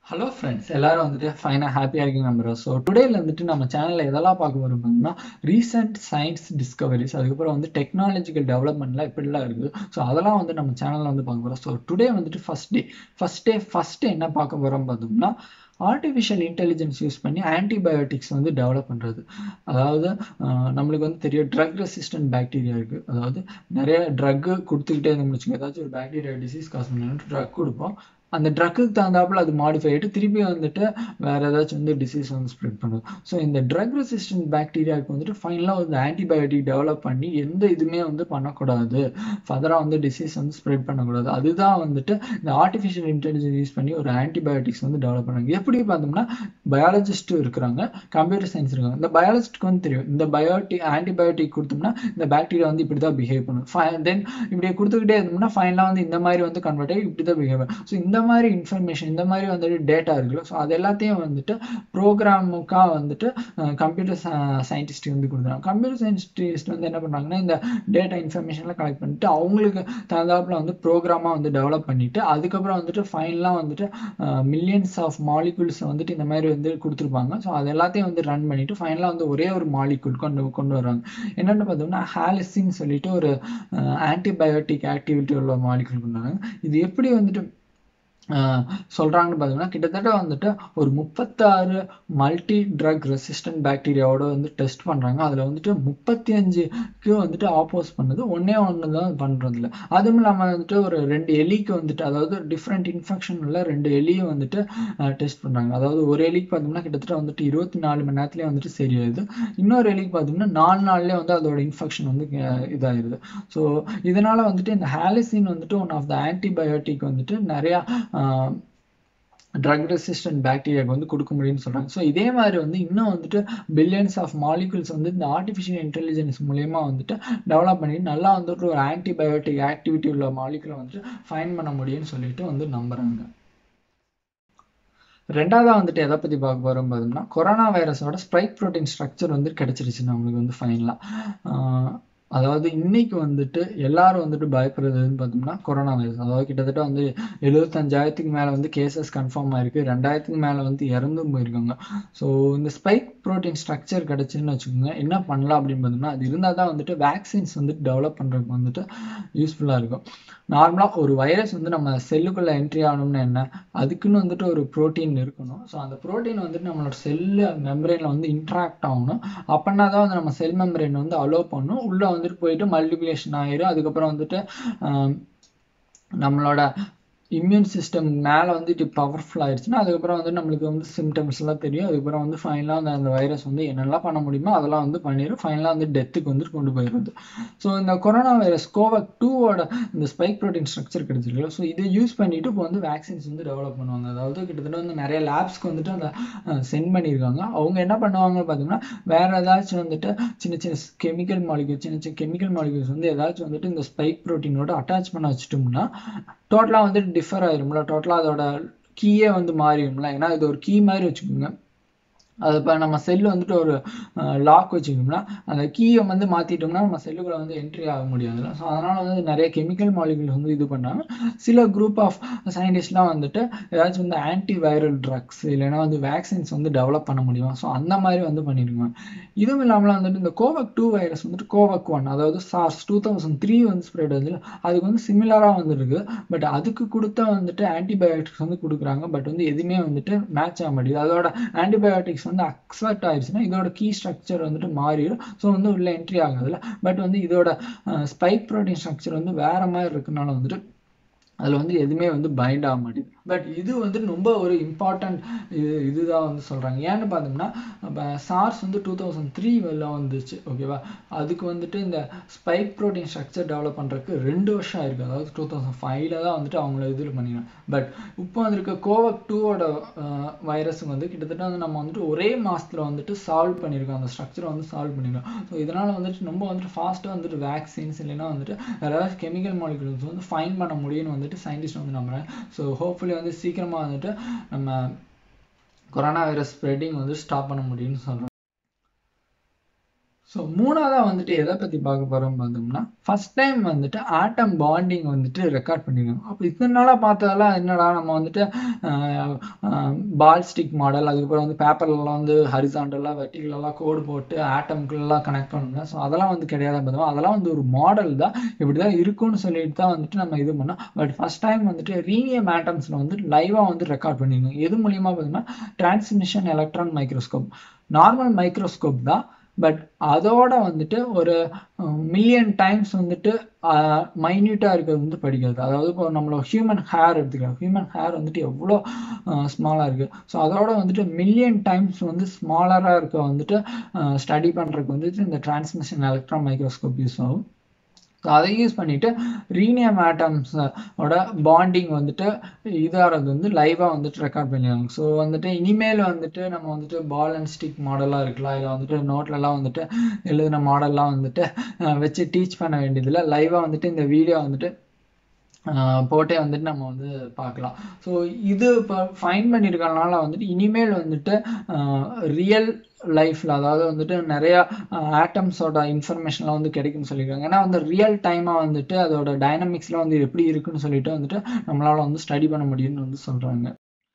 hello friends எல்லாரும் வந்துட்டு ஃபைனாக ஹாப்பியாக இருக்கீங்க நம்புறோம் ஸோ டுடேல வந்துட்டு நம்ம சேனலில் எதெல்லாம் பார்க்க வரோம் பார்த்தீங்கன்னா ரீசெண்ட் சயின்ஸ் டிஸ்கவரிஸ் அதுக்கப்புறம் வந்து டெக்னாலஜிக்கல் டெவலப்மெண்ட்லாம் எப்படிலாம் இருக்குது ஸோ அதெல்லாம் வந்து நம்ம சேனலில் வந்து பார்க்க போகிறோம் ஸோ டுடே வந்துட்டு first day first day first என்ன பார்க்க போகிறோம் பார்த்தோம்னா ஆர்டிஃபிஷியல் இன்டெலிஜென்ஸ் யூஸ் பண்ணி ஆன்டிபயோட்டிக்ஸ் வந்து டெவலப் பண்ணுறது அதாவது ஆஹ், நம்மளுக்கு வந்து தெரியும் ட்ரக் ரெசிஸ்டன்ட் பாக்டீரியா இருக்குது அதாவது நிறைய ட்ரக்கு கொடுத்துக்கிட்டே இருந்து முடிச்சுங்க ஏதாச்சும் ஒரு பாக்டீரியா டிசீஸ் காசு பண்ணணும் ட்ரக் கொடுப்போம் அந்த ட்ரக்குக்கு தகுந்தாப்புல அது மாடிஃபை ஆகிட்டு திருப்பி வந்துட்டு வேற ஏதாச்சும் வந்து டிசீஸ் வந்து ஸ்ப்ரெட் பண்ணுது ஸோ இந்த ட்ரக் ரெசிஸ்டன்ட் பாக்டீரியாவுக்கு வந்துட்டு ஃபைனலாக வந்து ஆன்டிபயோட்டிக் டெவலப் பண்ணி எந்த இதுவுமே வந்து பண்ணக்கூடாது ஃபர்தராக வந்து டிசீஸ் வந்து ஸ்ப்ரெட் பண்ணக்கூடாது அதுதான் வந்துட்டு இந்த ஆர்டிஃபிஷியல் இன்டெலிஜென்ஸ் யூஸ் பண்ணி ஒரு ஆன்டிபயோட்டிக்ஸ் வந்து டெவலப் பண்ணாங்க எப்படி பார்த்தோம்னா பயாலஜிஸ்ட்டும் இருக்கிறாங்க கம்ப்யூட்டர் சயின்ஸ் இருக்காங்க இந்த பயாலஜிஸ்ட்க்கு வந்து தெரியும் இந்த பயோட்டிக் ஆன்டிபயோட்டிக் கொடுத்தோம்னா இந்த பாக்டீரியா வந்து இப்படி தான் பிஹேவ் பண்ணும் தென் இப்படி கொடுத்துக்கிட்டே இருந்தோம்னா ஃபைனலாக வந்து இந்த மாதிரி வந்து கன்வெர்ட் ஆகி இப்படி தான் பிஹேவ் ஸோ இந்த மாதிரி இன்ஃபர்மேஷன் இந்த மாதிரி வந்துட்டு டேட்டா இருக்குல்ல ஸோ அது எல்லாத்தையும் வந்துட்டு ப்ரோக்ராமுக்காக வந்துட்டு கம்ப்யூட்டர் சயின்டிஸ்ட் வந்து கொடுக்குறாங்க கம்ப்யூட்டர் சயின்டிஸ்ட் வந்து என்ன பண்ணுறாங்கன்னா இந்த டேட்டா இன்ஃபர்மேஷன்லாம் கலெக்ட் பண்ணிட்டு அவங்களுக்கு தகுந்தாப்புல வந்து ப்ரோக்ராமாக வந்து டெவலப் பண்ணிட்டு அதுக்கப்புறம் வந்துட்டு ஃபைனலாக வந்துட்டு மில்லியன்ஸ் ஆஃப் மாலிகுல்ஸ் வந்துட்டு இந்த மாதிரி வந்து கொடுத்துருப்பாங்க ஸோ அது எல்லாத்தையும் வந்து ரன் பண்ணிட்டு ஃபைனலாக வந்து ஒரே ஒரு மாலிகுல் கொண்டு கொண்டு வராங்க என்னென்னு பார்த்தோம்னா ஹாலிசின்னு சொல்லிட்டு ஒரு ஆன்டிபயோட்டிக் ஆக்டிவிட்டி உள்ள மாலிகுல் கொண்டு வராங்க இது எப்படி வந்துட்டு ஆஹ் சொல்றாங்கன்னு பார்த்தீங்கன்னா கிட்டத்தட்ட வந்துட்டு ஒரு முப்பத்தாறு மல்டி ட்ரக் ரெசிஸ்டன்ட் பாக்டீரியாவோட வந்து டெஸ்ட் பண்றாங்க அதுல வந்துட்டு முப்பத்தி அஞ்சுக்கு வந்துட்டு ஆப்போஸ் பண்ணுது ஒன்னே ஒன்று தான் பண்றதில்ல அதுவும் இல்லாமல் வந்துட்டு ஒரு ரெண்டு எலிக்கு வந்துட்டு அதாவது டிஃப்ரெண்ட் இன்ஃபெக்ஷன் உள்ள ரெண்டு எலியை வந்துட்டு டெஸ்ட் பண்றாங்க அதாவது ஒரு எலிக்கு பார்த்தோம்னா கிட்டத்தட்ட வந்துட்டு இருபத்தி நாலு மணி நேரத்துலேயே வந்துட்டு சரியாயிருது இன்னொரு எலிக்கு பார்த்தோம்னா நாலு நாள்லேயே வந்து அதோட இன்ஃபெக்ஷன் வந்து அஹ் இதாயிருது ஸோ இதனால வந்துட்டு இந்த ஹாலிசின் வந்துட்டு ஒன் ஆஃப் த ஆன்டிபயோட்டிக் வந்துட்டு நிறையா ட்ரக் ரெசிஸ்டன்ட் பாக்டீரியாவுக்கு வந்து கொடுக்க முடியும்னு சொல்கிறாங்க ஸோ இதே மாதிரி வந்து இன்னும் வந்துட்டு பில்லியன்ஸ் ஆஃப் மாலிகுல்ஸ் வந்து இந்த ஆர்டிஃபிஷியல் இன்டெலிஜென்ஸ் மூலயமா வந்துட்டு டெவலப் பண்ணி நல்லா வந்துட்டு ஒரு ஆன்டிபயோட்டிக் ஆக்டிவிட்டி உள்ள மாலிகுலை வந்துட்டு ஃபைன் பண்ண முடியும்னு சொல்லிட்டு வந்து நம்புறாங்க ரெண்டாவதாக வந்துட்டு எதை பற்றி பார்க்க போகிறோம் பார்த்தோம்னா கொரோனா வைரஸோட ஸ்ப்ரைக் ப்ரோட்டீன் ஸ்ட்ரக்சர் வந்து கிடச்சிருச்சு நம்மளுக்கு வந்து ஃபைனலாக அதாவது இன்னைக்கு வந்துட்டு எல்லாரும் வந்துட்டு பயப்படுறதுன்னு பார்த்தோம்னா கொரோனா வைரஸ் அதாவது கிட்டத்தட்ட வந்து எழுபத்தஞ்சாயிரத்துக்கு மேலே வந்து கேசஸ் கன்ஃபார்ம் ஆயிருக்கு ரெண்டாயிரத்துக்கு மேலே வந்து இறந்தும் போயிருக்காங்க ஸோ இந்த ஸ்பைக் ப்ரோட்டீன் ஸ்ட்ரக்சர் கிடச்சுன்னு வச்சுக்கோங்க என்ன பண்ணலாம் அப்படின்னு பார்த்தோம்னா அது இருந்தால் தான் வந்துட்டு வேக்சின்ஸ் வந்துட்டு டெவலப் பண்ணுறதுக்கு வந்துட்டு யூஸ்ஃபுல்லாக இருக்கும் நார்மலாக ஒரு வைரஸ் வந்து நம்ம செல்லுக்குள்ளே என்ட்ரி ஆகணும்னு என்ன அதுக்குன்னு வந்துட்டு ஒரு ப்ரோட்டீன் இருக்கணும் ஸோ அந்த ப்ரோட்டீன் வந்துட்டு நம்மளோட செல்லு மெம்பரேனில் வந்து இன்ட்ராக்ட் ஆகணும் அப்படின்னா தான் வந்து நம்ம செல் மெம்பரேன் வந்து அலோவ் பண்ணணும் உள்ளே வந்துட்டு போயிட்டு மல்டிப்ளிகேஷன் ஆயிரும் அதுக்கப்புறம் வந்துட்டு ஆம், நம்மளோட இம்யூன் சிஸ்டம் மேலே வந்துட்டு பவர்ஃபுல் ஆயிடுச்சுன்னா அதுக்கப்புறம் வந்து நம்மளுக்கு வந்து சிம்டம்ஸ் எல்லாம் தெரியும் அதுக்கப்புறம் வந்து ஃபைனலாக அந்த அந்த வைரஸ் வந்து என்னெல்லாம் பண்ண முடியுமோ அதெல்லாம் வந்து பண்ணிடும் ஃபைனலாக வந்து டெத்துக்கு வந்து கொண்டு போயிடுது ஸோ இந்த கொரோனா வைரஸ் கோவக் டூவோட இந்த ஸ்பைக் ப்ரோட்டீன் ஸ்ட்ரக்சர் கிடைச்சிருக்கு ஸோ இதை யூஸ் பண்ணிட்டு இப்போ வந்து வேக்சின்ஸ் வந்து டெவலப் பண்ணுவாங்க அதாவது கிட்டத்தட்ட வந்து நிறைய லேப்ஸ்க்கு வந்துட்டு அந்த சென்ட் பண்ணியிருக்காங்க அவங்க என்ன பண்ணுவாங்கன்னு பார்த்தீங்கன்னா வேற ஏதாச்சும் வந்துட்டு சின்ன சின்ன கெமிக்கல் மாலிகூல் சின்ன சின்ன கெமிக்கல் மாலிகூல்ஸ் வந்து ஏதாச்சும் வந்துட்டு இந்த ஸ்பைக் ப்ரோட்டீனோட அட்டாச் பண்ண வச்சுட்டோம்னா டோட்டலாக வந்துட்டு டிஃபர் ஆயிரும்ல டோட்டலாக அதோட கீயே வந்து மாறிடும்ல ஏன்னா இது ஒரு கீ மாதிரி வச்சுக்கோங்க அது இப்போ நம்ம செல்லு வந்துட்டு ஒரு லாக் வச்சுக்கோம்னா அந்த கீயை வந்து மாற்றிட்டோம்னா நம்ம செல்லுக்குள்ள வந்து என்ட்ரி ஆக முடியாதுல்ல ஸோ அதனால் வந்து நிறைய கெமிக்கல் மாலிகுல் வந்து இது பண்ணாங்க சில குரூப் ஆஃப் சயின்டிஸ்ட்லாம் வந்துட்டு ஏதாச்சும் வந்து ஆன்டி வைரல் ட்ரக்ஸ் இல்லைன்னா வந்து வேக்சின்ஸ் வந்து டெவலப் பண்ண முடியும் ஸோ அந்த மாதிரி வந்து பண்ணிருக்காங்க இதுவும் இல்லாமல் வந்துட்டு இந்த கோவக் டூ வைரஸ் வந்துட்டு கோவக் ஒன் அதாவது சார்ஸ் டூ தௌசண்ட் த்ரீ வந்து ஸ்ப்ரெட் ஆகுதுல அதுக்கு வந்து சிமிலராக வந்துருக்கு பட் அதுக்கு கொடுத்த வந்துட்டு ஆன்டிபயோட்டிக்ஸ் வந்து கொடுக்குறாங்க பட் வந்து எதுவுமே வந்துட்டு மேட்ச் ஆக மாட்டேங்குது அதோட ஆன்டிபயோட்டிக்ஸ் வந்து அக்செப்ட் ஆயிடுச்சுன்னா இதோட கீ ஸ்ட்ரக்சர் வந்துட்டு மாறிடும் ஸோ வந்து உள்ள என்ட்ரி ஆகுதுல்ல பட் வந்து இதோட ஸ்பைக் ப்ரோட்டீன் ஸ்ட்ரக்சர் வந்து வேற மாதிரி இருக்கனால வந்துட்டு அதில் வந்து எதுவுமே வந்து பைண்ட் ஆக மாட்டேங்குது பட் இது வந்து ரொம்ப ஒரு இம்பார்ட்டண்ட் இது இதுதான் வந்து சொல்கிறாங்க ஏன்னு பார்த்தோம்னா இப்போ சார்ஸ் வந்து டூ தௌசண்ட் த்ரீ வெளில வந்துச்சு ஓகேவா அதுக்கு வந்துட்டு இந்த ஸ்பைக் ப்ரோட்டீன் ஸ்ட்ரக்சர் டெவலப் பண்ணுறதுக்கு ரெண்டு வருஷம் ஆயிருக்கு அதாவது டூ தௌசண்ட் ஃபைவ்ல தான் வந்துட்டு அவங்கள இதில் பண்ணிடுறாங்க பட் இப்போ வந்திருக்க கோவக் டூவோட வைரஸ் வந்து கிட்டத்தட்ட வந்து நம்ம வந்துட்டு ஒரே மாசத்துல வந்துட்டு சால்வ் பண்ணியிருக்கோம் அந்த ஸ்ட்ரக்சரை வந்து சால்வ் பண்ணியிருக்கோம் ஸோ இதனால வந்துட்டு ரொம்ப வந்துட்டு ஃபாஸ்ட்டாக வந்துட்டு வேக்சின்ஸ் இல்லைன்னா வந்துட்டு ஏதாவது கெமிக்கல் மாலிகுல்ஸ் வந்து ஃபைன் பண்ண முடியும்னு வந்துட்டு சயின்டிஸ்ட் வந்து நம்புறேன் ஸோ ஹோப்ஃபுல்லி வந்து சீக்கிரமாக வந்துட்டு நம்ம கொரோனா வைரஸ் ஸ்ப்ரெட்டிங் வந்து ஸ்டாப் பண்ண முடியும்னு சொல்கிறேன் ஸோ ஸோ மூணாவதா வந்துட்டு எதை பத்தி பார்க்க போறோம் பார்த்தோம்னா ஃபர்ஸ்ட் டைம் வந்துட்டு ஆட்டம் பாண்டிங் வந்துட்டு ரெக்கார்ட் பண்ணிருக்காங்க அப்போ இத்தனை நாளா பார்த்ததெல்லாம் என்னடா நம்ம வந்துட்டு பால் ஸ்டிக் மாடல் அதுக்கப்புறம் வந்து பேப்பர்லாம் வந்து ஹரிசாண்டலாக வெட்டிகளெல்லாம் கோடு போட்டு ஆட்டம்குள்ளெல்லாம் கனெக்ட் பண்ணுங்க ஸோ அதெல்லாம் வந்து கிடையாது பார்த்தோம் அதெல்லாம் வந்து ஒரு மாடல் தான் இப்படி தான் இருக்கும்னு சொல்லிட்டு தான் வந்துட்டு நம்ம இது பண்ணோம் பட் ஃபர்ஸ்ட் டைம் வந்துட்டு ரீனியம் ஆட்டம்ஸில் வந்து லைவாக வந்து ரெக்கார்ட் பண்ணிருக்கோம் எது மூலியமா பார்த்தீங்கன்னா transmission electron microscope normal microscope தான் பட் அதோட வந்துட்டு ஒரு மில்லியன் டைம்ஸ் வந்துட்டு மைன்யூட்டாக இருக்கிறது வந்து படிக்கிறது அதாவது இப்போ நம்மளோட ஹியூமன் ஹேர் எடுத்துக்கலாம் ஹியூமன் ஹேர் வந்துட்டு எவ்வளோ ஸ்மாலாக இருக்குது ஸோ அதோட வந்துட்டு மில்லியன் டைம்ஸ் வந்து ஸ்மாலராக இருக்க வந்துட்டு ஸ்டடி பண்ணுறதுக்கு வந்துட்டு இந்த டிரான்ஸ்மிஷன் எலக்ட்ரான் மைக்ரோஸ்கோப் யூஸ் ஆகும் ஸோ அதை யூஸ் பண்ணிட்டு ரீனியம் ஆட்டம்ஸோட பாண்டிங் வந்துட்டு இதாகிறது வந்து லைவாக வந்துட்டு ரெக்கார்ட் பண்ணிடுவாங்க ஸோ வந்துட்டு இனிமேல் வந்துட்டு நம்ம வந்துட்டு பால் அண்ட் ஸ்டிக் மாடலாக இருக்கலாம் இல்லை வந்துட்டு நோட்லலாம் வந்துட்டு எழுதின மாடல்லாம் வந்துட்டு வச்சு டீச் பண்ண வேண்டியதில்லை லைவாக வந்துட்டு இந்த வீடியோ வந்துட்டு போட்டே வந்துட்டு நம்ம வந்து பார்க்கலாம் ஸோ இது இப்போ ஃபைன் பண்ணியிருக்கனால வந்துட்டு இனிமேல் வந்துட்டு ரியல் லைஃப்பில் அதாவது வந்துட்டு நிறையா ஆட்டம்ஸோட இன்ஃபர்மேஷன்லாம் வந்து கிடைக்கும்னு சொல்லியிருக்காங்க ஏன்னா வந்து ரியல் டைமாக வந்துட்டு அதோட டைனமிக்ஸ்லாம் வந்து எப்படி இருக்குன்னு சொல்லிட்டு வந்துட்டு நம்மளால் வந்து ஸ்டடி பண்ண முடியும்னு வந்து சொல்கிறாங்க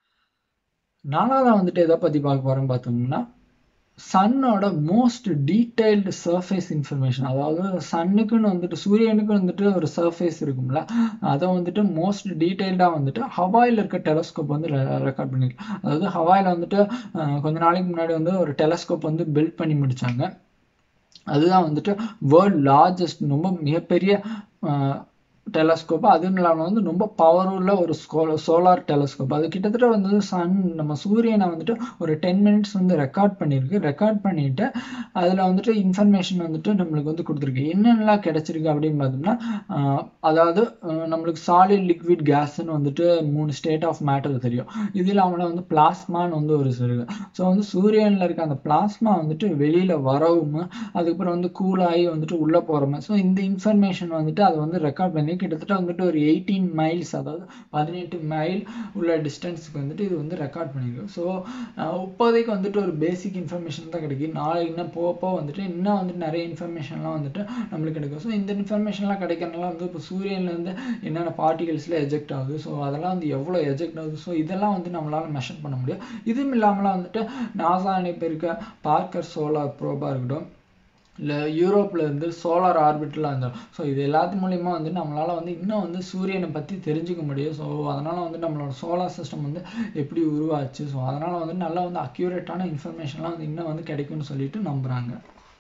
நாலாவது வந்துட்டு எதை பற்றி பார்க்க போகிறோம் பார்த்தோம்னா சன்னோட மோஸ்ட் டீடைல்டு சர்ஃபேஸ் இன்ஃபர்மேஷன் அதாவது சன்னுக்குன்னு வந்துட்டு சூரியனுக்கு வந்துட்டு ஒரு சர்ஃபேஸ் இருக்கும்ல அதை வந்துட்டு மோஸ்ட் டீடைல்டாக வந்துட்டு ஹவாயில் இருக்க டெலஸ்கோப் வந்து ரெக்கார்ட் பண்ணிருக்கு அதாவது ஹவாயில் வந்துட்டு கொஞ்ச நாளைக்கு முன்னாடி வந்து ஒரு டெலஸ்கோப் வந்து பில்ட் பண்ணி முடிச்சாங்க அதுதான் வந்துட்டு வேர்ல்ட் லார்ஜஸ்ட் ரொம்ப மிகப்பெரிய டெலஸ்கோப் அதுவும் இல்லாமல் வந்து ரொம்ப பவர்ஃபுல்ல ஒரு சோலார் டெலஸ்கோப் அது கிட்டத்தட்ட வந்து சன் நம்ம சூரியனை வந்துட்டு ஒரு டென் மினிட்ஸ் வந்து ரெக்கார்ட் பண்ணியிருக்கு ரெக்கார்ட் பண்ணிட்டு அதில் வந்துட்டு இன்ஃபர்மேஷன் வந்துட்டு நம்மளுக்கு வந்து கொடுத்துருக்கு என்னென்னலாம் கிடைச்சிருக்கு அப்படின்னு பார்த்தோம்னா அதாவது நம்மளுக்கு சாலிட் லிக்விட் கேஸ்ன்னு வந்துட்டு மூணு ஸ்டேட் ஆஃப் மேட்டர் தெரியும் இது இல்லாமல் வந்து பிளாஸ்மான்னு வந்து ஒரு இருக்கு ஸோ வந்து சூரியனில் இருக்க அந்த பிளாஸ்மா வந்துட்டு வெளியில் வரவும் அதுக்கப்புறம் வந்து கூலாகி வந்துட்டு உள்ளே போகிறோமே ஸோ இந்த இன்ஃபர்மேஷன் வந்துட்டு அதை வந்து ரெக்கார்ட் பண்ணி கிட்டத்தட்ட வந்துட்டு ஒரு எயிட்டீன் மைல்ஸ் அதாவது பதினெட்டு மைல் உள்ள டிஸ்டன்ஸுக்கு வந்துட்டு இது வந்து ரெக்கார்ட் பண்ணியிருக்கு ஸோ இப்போதைக்கு வந்துட்டு ஒரு பேசிக் இன்ஃபர்மேஷன் தான் கிடைக்கும் நாளைக்கு இன்னும் போக போக வந்துட்டு இன்னும் வந்துட்டு நிறைய இன்ஃபர்மேஷன்லாம் வந்துட்டு நம்மளுக்கு கிடைக்கும் ஸோ இந்த இன்ஃபர்மேஷன்லாம் கிடைக்கிறதுனால வந்து இப்போ சூரியன்லேருந்து என்னென்ன பார்ட்டிகல்ஸில் எஜெக்ட் ஆகுது ஸோ அதெல்லாம் வந்து எவ்வளோ எஜெக்ட் ஆகுது ஸோ இதெல்லாம் வந்து நம்மளால் மெஷர் பண்ண முடியும் இதுவும் இல்லாமலாம் வந்துட்டு நாசா அனுப்பியிருக்க பார்க்கர் சோலார் ப்ரோபாக இருக்கட்டும் இல்லை யூரோப்பில் இருந்து சோலார் ஆர்பிட்டில் இருந்தால் ஸோ இது எல்லாத்து மூலிமா வந்து நம்மளால் வந்து இன்னும் வந்து சூரியனை பற்றி தெரிஞ்சுக்க முடியும் ஸோ அதனால் வந்து நம்மளோட சோலார் சிஸ்டம் வந்து எப்படி உருவாச்சு ஸோ அதனால் வந்து நல்லா வந்து அக்யூரேட்டான இன்ஃபர்மேஷன்லாம் வந்து இன்னும் வந்து கிடைக்கும்னு சொல்லிட்டு நம்புகிறாங்க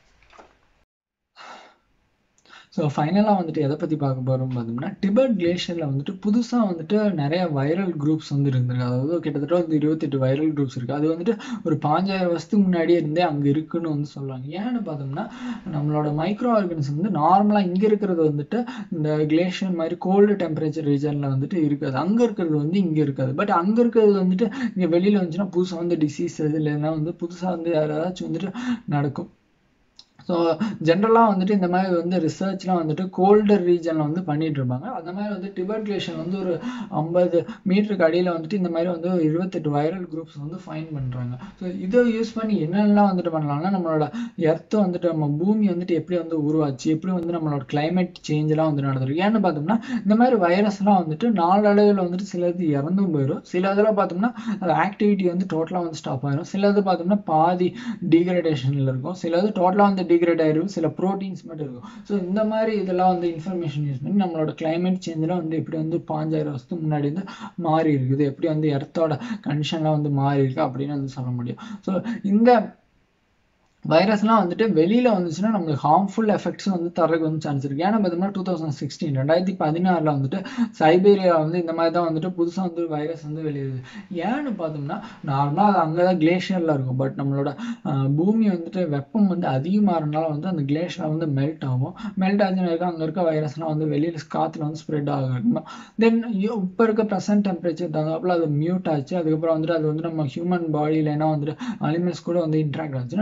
ஸோ ஃபைனலாக வந்துட்டு எதை பற்றி பார்க்க போகிறோம் பார்த்தோம்னா டிபெட் கிளேஷியரில் வந்துட்டு புதுசாக வந்துட்டு நிறைய வைரல் குரூப்ஸ் வந்து இருந்திருக்கு அதாவது கிட்டத்தட்ட வந்து இருபத்தெட்டு வைரல் குரூப்ஸ் இருக்குது அது வந்துட்டு ஒரு பாஞ்சாயிரம் வருஷத்துக்கு முன்னாடியே இருந்தே அங்கே இருக்குன்னு வந்து சொல்லுவாங்க ஏன்னு பார்த்தோம்னா நம்மளோட மைக்ரோ ஆர்கனிசம் வந்து நார்மலாக இங்கே இருக்கிறது வந்துட்டு இந்த கிளேஷியர் மாதிரி கோல்டு டெம்பரேச்சர் ரீஜனில் வந்துட்டு இருக்காது அங்கே இருக்கிறது வந்து இங்கே இருக்காது பட் அங்கே இருக்கிறது வந்துட்டு இங்கே வெளியில் வந்துச்சுன்னா புதுசாக வந்து டிசீஸ் இல்லைன்னா வந்து புதுசாக வந்து யாராச்சும் வந்துட்டு நடக்கும் ஸோ ஜென்ரலாக வந்துட்டு இந்த மாதிரி வந்து ரிசர்ச்லாம் வந்துட்டு கோல்டர் ரீஜனில் வந்து பண்ணிட்டு இருப்பாங்க அந்த மாதிரி வந்து டிபெட் கிளேஷன் வந்து ஒரு ஐம்பது மீட்டருக்கு அடியில் வந்துட்டு இந்த மாதிரி வந்து இருபத்தெட்டு வைரல் குரூப்ஸ் வந்து ஃபைன் பண்ணுறாங்க ஸோ இதை யூஸ் பண்ணி என்னென்னலாம் வந்துட்டு பண்ணலாம்னா நம்மளோட எர்த்து வந்துட்டு நம்ம பூமி வந்துட்டு எப்படி வந்து உருவாச்சு எப்படி வந்து நம்மளோட கிளைமேட் சேஞ்செலாம் வந்து நடந்திருக்கு ஏன்னு பார்த்தோம்னா இந்த மாதிரி வைரஸ்லாம் வந்துட்டு நாளடைவில் வந்துட்டு சிலது இறந்தும் போயிடும் சில இதில் பார்த்தோம்னா அது ஆக்டிவிட்டி வந்து டோட்டலாக வந்து ஸ்டாப் ஆயிரும் சிலது பார்த்தோம்னா பாதி டீக்ரடேஷனில் இருக்கும் சிலது டோட்டலாக வந்து டிகிரேட் ஆயிரும் சில ப்ரோட்டீன்ஸ் மட்டும் இருக்கும் ஸோ இந்த மாதிரி இதெல்லாம் வந்து இன்ஃபர்மேஷன் யூஸ் பண்ணி நம்மளோட கிளைமேட் சேஞ்செலாம் வந்து எப்படி வந்து பாஞ்சாயிரம் வருஷத்துக்கு முன்னாடி வந்து மாறி இருக்குது எப்படி வந்து எர்த்தோட கண்டிஷன்லாம் வந்து மாறி இருக்கு அப்படின்னு வந்து சொல்ல முடியும் ஸோ இந்த வைரஸ்லாம் வந்துட்டு வெளியில் வந்துச்சுன்னா நம்மளுக்கு ஹார்ம்ஃபுல் எஃபெக்ட்ஸ் வந்து தரக்கு வந்து சான்ஸ் இருக்குது ஏன்னா பார்த்தோம்னா டூ தௌசண்ட் சிக்ஸ்டீன் ரெண்டாயிரத்தி பதினாறில் வந்துட்டு சைபேரியா வந்து இந்த மாதிரி தான் வந்துட்டு புதுசாக வந்து வைரஸ் வந்து வெளியுது ஏன்னு பார்த்தோம்னா நார்மலாக அது அங்கே தான் கிளேஷியரில் இருக்கும் பட் நம்மளோட பூமி வந்துட்டு வெப்பம் வந்து அதிகமாகறதுனால வந்து அந்த கிளேஷியர் வந்து மெல்ட் ஆகும் மெல்ட் ஆச்சுன்னா அங்கே இருக்க வைரஸ்லாம் வந்து வெளியில் காற்றுல வந்து ஸ்ப்ரெட் ஆகும் தென் இப்போ இருக்க ப்ரெசன்ட் டெம்பரேச்சர் தகுந்தாப்புல அது மியூட் ஆச்சு அதுக்கப்புறம் வந்துட்டு அது வந்து நம்ம ஹியூமன் பாடியில் ஏன்னா வந்துட்டு அனிமல்ஸ் கூட வந்து இன்ட்ராக்ட் ஆச்சுன்னா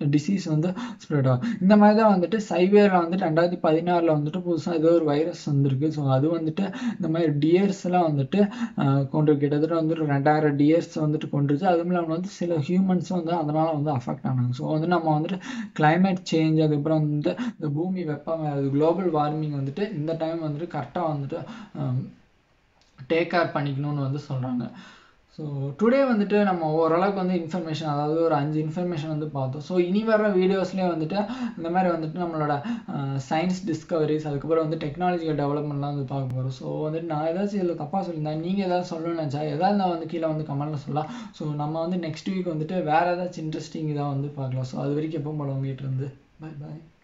டிசீஸ் வந்து ஸ்ப்ரெட் ஆகும் இந்த மாதிரி தான் வந்துட்டு சைவேரில் வந்துட்டு ரெண்டாயிரத்தி பதினாறில் வந்துட்டு புதுசாக ஏதோ ஒரு வைரஸ் வந்திருக்கு ஸோ அது வந்துட்டு இந்த மாதிரி டியர்ஸ்லாம் வந்துட்டு கொண்டு கிட்டத்தட்ட வந்துட்டு ரெண்டாயிரம் டியர்ஸ் வந்துட்டு கொண்டுருச்சு அதுவும் இல்லாமல் வந்து சில ஹியூமன்ஸ் வந்து அதனால் வந்து அஃபெக்ட் ஆனாங்க ஸோ வந்து நம்ம வந்துட்டு கிளைமேட் சேஞ்ச் அதுக்கப்புறம் வந்து இந்த பூமி வெப்பம் அது குளோபல் வார்மிங் வந்துட்டு இந்த டைம் வந்துட்டு கரெக்டாக வந்துட்டு டேக் கேர் பண்ணிக்கணும்னு வந்து சொல்கிறாங்க ஸோ டுடே வந்துட்டு நம்ம ஓரளவுக்கு வந்து இன்ஃபர்மேஷன் அதாவது ஒரு அஞ்சு இன்ஃபர்மேஷன் வந்து பார்த்தோம் ஸோ இனி வர வீடியோஸ்லேயே வந்துட்டு இந்த மாதிரி வந்துட்டு நம்மளோட சயின்ஸ் டிஸ்கவரிஸ் அதுக்கப்புறம் வந்து டெக்னாலஜிக்கல் டெவலப்மெண்ட்லாம் வந்து பார்க்க போகிறோம் ஸோ வந்துட்டு நான் ஏதாச்சும் இதில் தப்பாக சொல்லியிருந்தேன் நீங்கள் ஏதாவது சொல்லணும்னு நினச்சா எதாவது நான் வந்து கீழே வந்து கமெண்ட்டில் சொல்லலாம் ஸோ நம்ம வந்து நெக்ஸ்ட் வீக் வந்துட்டு வேறு ஏதாச்சும் இன்ட்ரெஸ்டிங் இதாக வந்து பார்க்கலாம் ஸோ அது வரைக்கும் எப்போ போல உங்ககிட்ட இருந்து பாய் பாய்